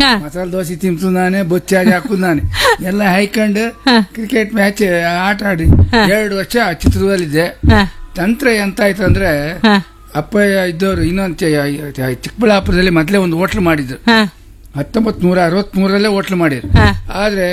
ಹಾ. ಮಸಾಲೆ ದೋಸೆ ತಿಂತು ನಾನೇ ಬೊಚ್ಚಾಗಿ ಹಾಕುದು ನಾನೇ ಎಲ್ಲ ಹಾಯ್ಕೊಂಡು ಕ್ರಿಕೆಟ್ ಮ್ಯಾಚ್ ಆಟ ಆಡಿ ಎರಡು ವರ್ಷ ಚಿತ್ರದಲ್ಲಿದ್ದೆ ಹಾ, ತಂತ್ರ ಎಂತ ಆಯ್ತು ಅಂದ್ರೆ ಹಾ, ಅಪ್ಪಯ್ಯ ಇದ್ದವರು ಇನ್ನೊಂದು ಚ- ಚಿಕ್ಕಬಳ್ಳಾಪುರದಲ್ಲಿ ಮೊದಲೇ ಒಂದು ಹೋಟ್ಲ್ ಮಾಡಿದ್ರು ಹಾ, ಹತ್ತೊಂಬತ್ ನೂರ ಅರವತ್ಮೂರಲ್ಲೇ ಹೋಟ್ಲ್ ಮಾಡಿದ್ರು ಹಾ. ಆದ್ರೆ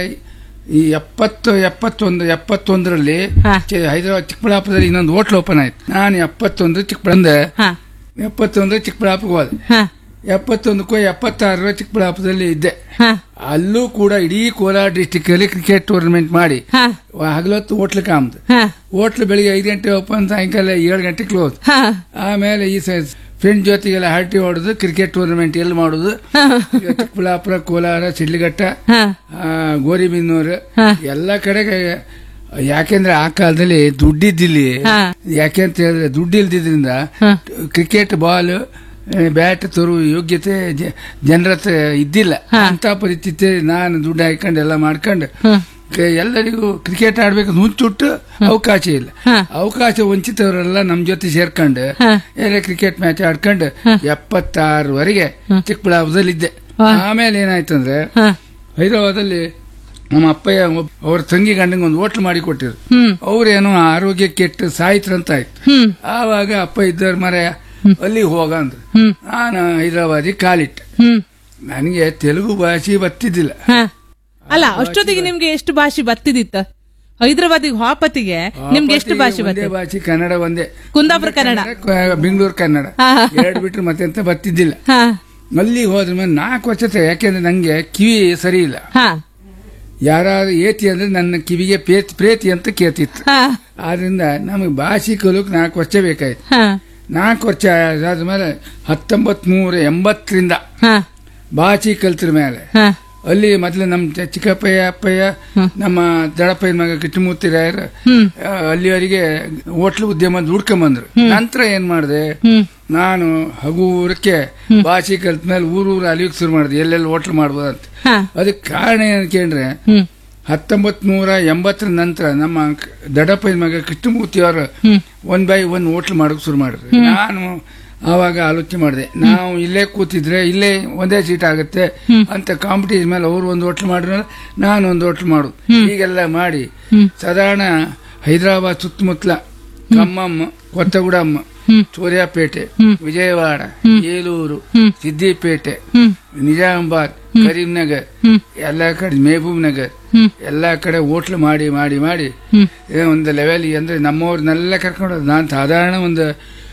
ಈ ಎಪ್ಪತ್ತು ಎಪ್ಪತ್ತೊಂದು ಎಪ್ಪತ್ತೊಂದರಲ್ಲಿ ಹಾ. ಚೆ- ಹೈದರಾಬಾದ್ ಚಿಕ್ಕಬಳ್ಳಾಪುರದಲ್ಲಿ ಇನ್ನೊಂದು ಹೋಟ್ಲ್ ಓಪನ್ ಆಯ್ತು ನಾನು ಎಪ್ಪತ್ತೊಂದು ಚಿಕ್ಕಬಳ್ಳಂದೆ ಹಾ, ಎಪ್ಪತ್ತೊಂದು ಚಿಕ್ಕಬಳ್ಳಾಪುರಕ್ಕೆ ಹೋದೆ ಹಾ, ಎಪ್ಪತ್ತೊಂದಕ್ಕೂ ಎಪ್ಪತ್ತಾರರ ಚಿಕ್ಕಬಳ್ಳಾಪುರದಲ್ಲಿ ಇದ್ದೆ ಹಾ, ಅಲ್ಲೂ ಕೂಡ ಇಡೀ ಕೋಲಾರ ಡಿಸ್ಟಿಕ್ ಅಲ್ಲಿ ಕ್ರಿಕೆಟ್ ಟೂರ್ನಮೆಂಟ್ ಮಾಡಿ ಹಾ, ಹಗಲೊತ್ತು ಹೋಟ್ಲ್ ಕಾಮ್ದು ಹಾ, ಹೋಟ್ಲ್ ಬೆಳಿಗ್ಗೆ ಐದು ಗಂಟೆ ಓಪನ್ ಸಾಯಂಕಾಲ ಏಳು ಗಂಟೆ ಕ್ಲೋಸ್ ಹಾ, ಆಮೇಲೆ ಈ ಫ್ರೆಂಡ್ ಜೊತೆಗೆಲ್ಲ ಹರಟಿ ಹೊಡೆದು ಕ್ರಿಕೆಟ್ ಟೂರ್ನಮೆಂಟ್ ಎಲ್ಲಿ ಮಾಡುದು ಹಾ, ಈಗ ಚಿಕ್ಕಬಳ್ಳಾಪುರ ಕೋಲಾರ ಶಿಡ್ಲಘಟ್ಟ ಹಾ, ಆ, ಗೋರಿಬಿನ್ನೂರು ಹಾ. ಎಲ್ಲ ಕಡೆಗೆ ಯಾಕೆಂದ್ರೆ ಆ ಕಾಲದಲ್ಲಿ ದುಡ್ಡಿದ್ದಿಲ್ಲಿ ಹಾ. ಯಾಕೆಂತ ಹೇಳಿದ್ರೆ ದುಡ್ಡು ಇಲ್ದಿದ್ರಿಂದ ಹಾ. ಕ್ರಿಕೆಟ್ ಬಾಲ್ ಬ್ಯಾಟ್ ತರುವ ಯೋಗ್ಯತೆ ಜ- ಜನರ ಹತ್ರ ಇದ್ದಿಲ್ಲ ಹಾ. ಅಂತ ಪರಿಸ್ಥಿತಿ ನಾನು ದುಡ್ಡು ಹಾಕೊಂಡು ಎಲ್ಲ ಮಾಡ್ಕೊಂಡು ಹಾ, ಕ- ಎಲ್ಲರಿಗೂ ಕ್ರಿಕೆಟ್ ಆಡ್ಬೇಕು ಹುಂಚುಟ್ಟು ಅವಕಾಶ ಇಲ್ಲ ಹಾ. ಅವಕಾಶ ವಂಚಿತವರೆಲ್ಲ ನಮ್ ಜೊತೆ ಸೇರ್ಕೊಂಡು ಹಾ. ಎಲ್ಲ ಕ್ರಿಕೆಟ್ ಮ್ಯಾಚ್ ಆಡ್ಕೊಂಡು ಎಪ್ಪತ್ತಾರವರೆಗೆ ಚಿಕ್ಕಬಳ್ಳಾಪುರದಲ್ಲಿದ್ದೆ ವಾ. ಆಮೇಲೆ ಏನಾಯ್ತಂದ್ರೆ ಹಾ, ಹೈದರಾಬಾದಲ್ಲಿ ನಮ್ಮ ಅಪ್ಪಯ್ಯ ಒಬ್- ಅವ್ರ ತಂಗಿ ಗಂಡಂಗೆ ಒಂದು ಹೋಟ್ಲ್ ಮಾಡಿ ಕೊಟ್ಟಿದ್ರು ಹ್ಮ್, ಅವ್ರೇನೋ ಆರೋಗ್ಯ ಕೆಟ್ಟು ಸಾಯ್ತ್ರಂತ ಆಯ್ತು ಹ್ಮ್, ಆವಾಗ ಅಪ್ಪ ಇದ್ದವ್ರ ಮರ ಅಲ್ಲಿಗೆ ಹೋಗ ಅಂದ್ರು ಹ್ಮ್, ನಾನು ಹೈದರಾಬಾದಿಗೆ ಕಾಲಿಟ್ಟೆ ಹ್ಮ್, ನನಗೆ ತೆಲುಗು ಭಾಷೆ ಬರ್ತಿದ್ದಿಲ್ಲ ಹಾ. ಅಲ್ಲ ಅಷ್ಟೊತ್ತಿಗೆ ನಿಮ್ಗೆ ಎಷ್ಟು ಭಾಷೆ ಬರ್ತಿದಿತ್ತ ಹೈದರಾಬಾದಿಗೆ ಹಾಪತಿಗೆ ನಿಮ್ಗೆ ಎಷ್ಟು ಭಾಷೆ ಒಂದೇ ಬರ್ತಿತ್ತು ಭಾಷೆ ಕನ್ನಡ ಒಂದೇ ಕುಂದಾಪುರ ಕನ್ನಡ ಬೆಂಗಳೂರು ಕನ್ನಡ ಹಾ. ಎರಡು ಬಿಟ್ರೆ ಮತ್ತೆಂತ ಬರ್ತಿದ್ದಿಲ್ಲ ಹಾ ಅಲ್ಲಿ ಹೋದ್ರ ಮೇಲೆ ನಾಲ್ಕು ವರ್ಷ ಯಾಕೆಂದ್ರೆ ನಂಗೆ ಕಿವಿ ಸರಿ ಇಲ್ಲ ಹಾ ಯಾರಾದ್ರೂ ಏತಿ ಅಂದ್ರೆ ನನ್ನ ಕಿವಿಗೆ ಪ್ರೇತಿ ಪ್ರೇತಿ ಅಂತ ಕೇಳ್ತಿತ್ತು ಹಾ ಆದ್ರಿಂದ ನಮಗೆ ಭಾಷೆ ಕಲಿಯೋಕೆ ನಾಲ್ಕು ವರ್ಷ ಬೇಕಾಯ್ತು ಹಾ ನಾಲ್ಕು ವರ್ಷ ಆದ್ಮೇಲೆ ಹತ್ತೊಂಬತ್ ನೂರ ಎಂಬತ್ತರಿಂದ ಹಾ ಭಾಷೆ ಕಲ್ತ್ರ ಮೇಲೆ ಹಾ ಅಲ್ಲಿ ಮೊದಲು ನಮ್ಮ ಚ- ಚಿಕ್ಕಪ್ಪಯ್ಯ ಅಪ್ಪಯ್ಯ ನಮ್ಮ ದಡಪ್ಪಯ್ಯನ ಮಗ ಕಿಟ್ಟಮೂರ್ತಿ ರಾಯರು ಹ್ಮ್ ಆ, ಅಲ್ಲಿವರೆಗೆ ಹೋಟ್ಲು ಉದ್ಯಮ ದುಡ್ಕೊಂಬಂದ್ರು ನಂತರ ಏನ್ ಮಾಡಿದೆ ಹ್ಮ್ ನಾನು ಹಗೂರಕ್ಕೆ ಭಾಷೆ ಕಲ್ತ ಮೇಲೆ ಊರೂರು ಅಲಿಯೋಕೆ ಶುರು ಮಾಡಿದೆ ಎಲ್ಲೆಲ್ಲಿ ಹೋಟ್ಲ್ ಮಾಡ್ಬೋದಂತ ಹಾ ಅದಕ್ಕೆ ಕಾರಣ ಏನ್ ಕೇಳ್ರೆ ಹ್ಮ್ ಹತ್ತೊಂಬತ್ ನೂರ ಎಂಬತ್ತರ ನಂತರ ನಮ್ಮ ಕ- ದಡಪ್ಪಯ್ಯನ ಮಗ ಕೃಷ್ಣಮೂರ್ತಿ ಅವರು ಹ್ಮ್ ಒನ್ ಬೈ ಒನ್ ಹೋಟ್ಲ್ ಮಾಡೋಕೆ ಶುರು ಮಾಡಿದ್ರು ನಾನು ಆವಾಗ ಆಲೋಚನೆ ಮಾಡಿದೆ ನಾವು ಇಲ್ಲೇ ಕೂತಿದ್ರೆ ಇಲ್ಲೇ ಒಂದೇ ಸೀಟ್ ಆಗುತ್ತೆ ಅಂತ ಕಾಂಪಿಟೇಷನ್ ಮೇಲೆ ಅವರು ಒಂದು ಹೋಟ್ಲ್ ಮಾಡಿದ್ರೆ ನಾನು ಒಂದು ಹೋಟ್ಲ್ ಮಾಡು ಹೀಗೆಲ್ಲ ಮಾಡಿ ಸಾಧಾರಣ ಹೈದರಾಬಾದ್ ಸುತ್ತಮುತ್ತಲ ಖಮ್ಮಂ ಕೊತ್ತಗುಡಮ್ಮ ಹ್ಮ್. ಸೂರ್ಯಾಪೇಟೆ ವಿಜಯವಾಡ ಏಲೂರು ಸಿದ್ದಿಪೇಟೆ ಹ್ಮ್ ನಿಜಾಮಾಬಾದ್ ಕರೀಂನಗರ್ ಎಲ್ಲ ಕಡೆ ಮೇಹಬೂಬ್ ನಗರ್ ಹ್ಮ್. ಎಲ್ಲ ಕಡೆ ಹೋಟ್ಲ್ ಮಾಡಿ ಮಾಡಿ ಮಾಡಿ ಹ್ಮ್. ಏನೋ ಒಂದು ಲೆವೆಲ್ ಅಂದ್ರೆ ನಮ್ಮವ್ರನ್ನೆಲ್ಲ ಕರ್ಕೊಂಡು ಹೋದ್. ನಾನು ಸಾಧಾರಣ ಒಂದು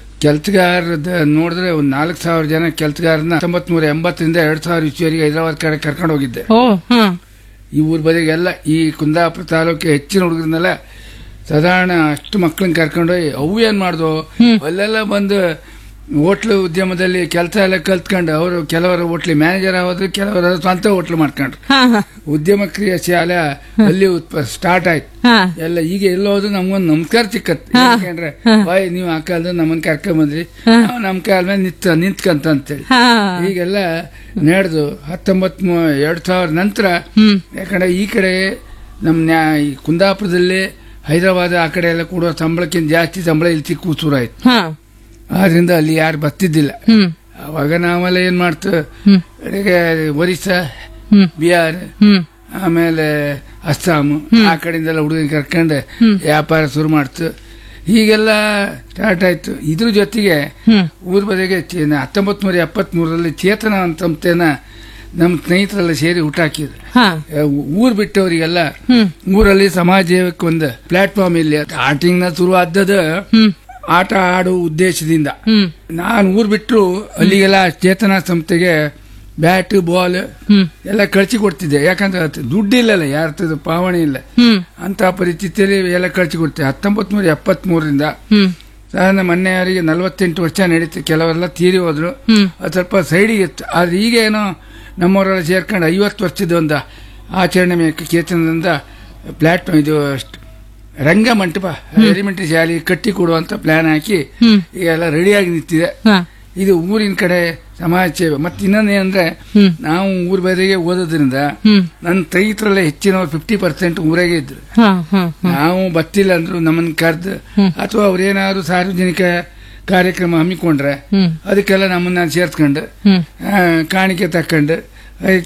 ಕೆಲ್ಸಗಾರದ ನೋಡಿದ್ರೆ ಒಂದು ನಾಲ್ಕು ಸಾವಿರ ಜನ ಕೆಲ್ಸಗಾರನ ಹತ್ತೊಂಬತ್ ನೂರ ಎಂಬತ್ತರಿಂದ ಎರಡ್ ಸಾವಿರ ಇಸ್ವಿವರೆಗೆ ಹೈದರಾಬಾದ್ ಕಡೆ ಕರ್ಕೊಂಡು ಹೋಗಿದ್ದೆ ಓ ಹಾ ಈ ಊರ್ ಬದಿಗೆಲ್ಲ ಈ ಕುಂದಾಪುರ ತಾಲೂಕಿಗೆ ಹೆಚ್ಚಿನ ಹುಡುಗರನ್ನೆಲ್ಲ ಸಾಧಾರಣ ಅಷ್ಟು ಮಕ್ಕಳನ್ನ ಕರ್ಕೊಂಡೋಗಿ ಅವು ಏನ್ ಮಾಡ್ದು ಅಲ್ಲೆಲ್ಲ ಬಂದು ಹೋಟ್ಲು ಉದ್ಯಮದಲ್ಲಿ ಕೆಲಸ ಎಲ್ಲ ಕಲ್ತ್ಕೊಂಡು ಅವರು ಕೆಲವರು ಹೋಟ್ಲಿ ಮ್ಯಾನೇಜರ್ ಆಗೋದು ಕೆಲವರು ಸ್ವಂತ ಹೋಟ್ಲು ಮಾಡ್ಕೊಂಡ್ರು ಹಾ ಹಾ ಉದ್ಯಮ ಕ್ರಿಯಾ ಶಾಲೆ ಅಲ್ಲಿ ಸ್ಟಾರ್ಟ್ ಆಯ್ತು ಹಾ ಎಲ್ಲ ಈಗ ಎಲ್ಲೋದು ನಮ್ಗೊಂದು ನಮಸ್ಕಾರ ಸಿಕ್ಕತ್ ಯಾಕಂದ್ರೆ ಬಾಯ್ ನೀವು ಆ ಕಾಲದ ನಮ್ಮನ್ನ ಕರ್ಕೊಂಡ್ ಬಂದ್ರಿ ನಾವು ನಮ್ ಕಾಲ ಮೇಲೆ ನಿಂತ ನಿಂತ್ಕಂತ ಅಂತೇಳಿ ಹಾ ಈಗೆಲ್ಲ ನಡೆದು ಹತ್ತೊಂಬತ್ ಮೂ- ಎರಡ್ ಸಾವಿರ ನಂತರ ಹ್ಮ್ ಯಾಕಂದ್ರೆ ಈ ಕಡೆ ನಮ್ ನ್ಯಾ ಈ ಕುಂದಾಪುರದಲ್ಲಿ ಹೈದರಾಬಾದ್ ಆ ಕಡೆ ಎಲ್ಲ ಕೊಡೋ ಸಂಬಳಕ್ಕಿಂತ ಜಾಸ್ತಿ ಸಂಬಳ ಇಲ್ಲಿ ಸಿಕ್ಕು ಶುರುವಾಯ್ತು ಹಾ ಆದ್ರಿಂದ ಅಲ್ಲಿ ಯಾರು ಬರ್ತಿದ್ದಿಲ್ಲ ಹ್ಮ್ ಅವಾಗ ನಾವೆಲ್ಲ ಏನ್ ಮಾಡ್ತು ಹ್ಮ್ ಕಡೆಗೆ ಒರಿಸ್ಸಾ ಹ್ಮ್ ಬಿಹಾರ್ ಹ್ಮ್ ಆಮೇಲೆ ಅಸ್ಸಾಂ ಆ ಕಡೆಯಿಂದೆಲ್ಲ ಹುಡುಗನ ಕರ್ಕೊಂಡು ವ್ಯಾಪಾರ ಶುರು ಮಾಡ್ತು ಹೀಗೆಲ್ಲ ಸ್ಟಾರ್ಟ್ ಆಯ್ತು ಇದ್ರ ಜೊತೆಗೆ ಹ್ಮ್ ಊರ್ ಬದಿಗೆ ಹತ್ತೊಂಬತ್ ನೂರ ಎಪ್ಪತ್ತ್ ಮೂರರಲ್ಲಿ ಚೇತನ ಅಂತ ಸಂಸ್ಥೆನ ನಮ್ಮ ಸ್ನೇಹಿತರೆಲ್ಲ ಸೇರಿ ಊಟ ಹಾಕಿದ್ರು ಹಾ ಆ, ಊರ್ ಬಿಟ್ಟವರಿಗೆಲ್ಲ ಹ್ಮ್ ಊರಲ್ಲಿ ಸಮಾಜಕ್ಕೆ ಒಂದು ಪ್ಲಾಟ್ಫಾರ್ಮ್ ಇಲ್ಲಿ ಸ್ಟಾರ್ಟಿಂಗ್ ನ ಶುರು ಆದದ್ದು ಹ್ಮ್ ಆಟ ಆಡೋ ಉದ್ದೇಶದಿಂದ ಹ್ಮ್ ನಾನು ಊರ್ ಬಿಟ್ಟರು ಅಲ್ಲಿಗೆಲ್ಲ ಚೇತನ ಸಂಸ್ಥೆಗೆ ಬ್ಯಾಟ್ ಬಾಲ್ ಹ್ಮ್ ಎಲ್ಲ ಕಳ್ಸಿ ಕೊಡ್ತಿದ್ದೆ ಯಾಕಂದ್ರೆ ಅದು ದುಡ್ಡು ಇಲ್ಲಲ್ಲ ಯಾರ ಪಾವಣಿ ಇಲ್ಲ ಹ್ಮ್ ಅಂತ ಪರಿಸ್ಥಿತಿಯಲ್ಲಿ ಎಲ್ಲ ಕಳ್ಸಿ ಕೊಡ್ತಿದ್ದೆ ಹತ್ತೊಂಬತ್ ನೂರ ಎಪ್ಪತ್ತ್ ಮೂರರಿಂದ ಹ್ಮ್ ಸಾಧಾರಣ ಮೊನ್ನೆಯವರಿಗೆ ನಲವತ್ತೆಂಟು ವರ್ಷ ನಡೀತು ಕೆಲವರೆಲ್ಲ ತೀರಿ ಹೋದ್ರು ಹ್ಮ್ ಅದು ಸ್ವಲ್ಪ ಸೈಡಿಗೆ ಇತ್ತು ಆದ್ರೆ ಈಗ ಏನೋ ನಮ್ಮವರೆಲ್ಲ ಸೇರ್ಕೊಂಡು ಐವತ್ತು ವರ್ಷದ ಒಂದು ಆಚರಣೆ ಮೇಲೆ ಚೇತನದಿಂದ ಪ್ಲಾಟ್ಫಾರ್ಮ್ ಇದು ಅಷ್ಟು ರಂಗ ಮಂಟಪ ಎಲಿಮೆಂಟರಿ ಶಾಲೆ ಕಟ್ಟಿ ಕೊಡುವಂತ ಪ್ಲಾನ್ ಹಾಕಿ ಹ್ಮ್ ಈಗ ಎಲ್ಲ ರೆಡಿಯಾಗಿ ನಿಂತಿದೆ ಹಾ ಇದು ಊರಿನ ಕಡೆ ಸಮಾಜ ಸೇವೆ ಮತ್ತೆ ಇನ್ನೊಂದೇನಂದ್ರೆ ಹ್ಮ್ ನಾವು ಊರ್ ಬದಿಗೆ ಓದೋದ್ರಿಂದ ಹ್ಮ್ ನನ್ನ ರೈತರಲ್ಲೇ ಹೆಚ್ಚಿನ ಫಿಫ್ಟಿ ಪರ್ಸೆಂಟ್ ಊರಾಗೆ ಇದ್ರು ಹಾ ಹಾ ಹಾ ನಾವು ಬತ್ತಿಲ್ಲ ಅಂದ್ರು ನಮ್ಮನ್ನ ಕರೆದು ಅಥವಾ ಅವ್ರೇನಾದ್ರು ಸಾರ್ವಜನಿಕ ಕಾರ್ಯಕ್ರಮ ಹಮ್ಮಿಕೊಂಡ್ರೆ ಹ್ಮ್ ಅದಕ್ಕೆಲ್ಲ ನಮ್ಮನ್ನ ಸೇರ್ಸ್ಕೊಂಡು ಹ್ಮ್ ಆ, ಕಾಣಿಕೆ ತಕೊಂಡು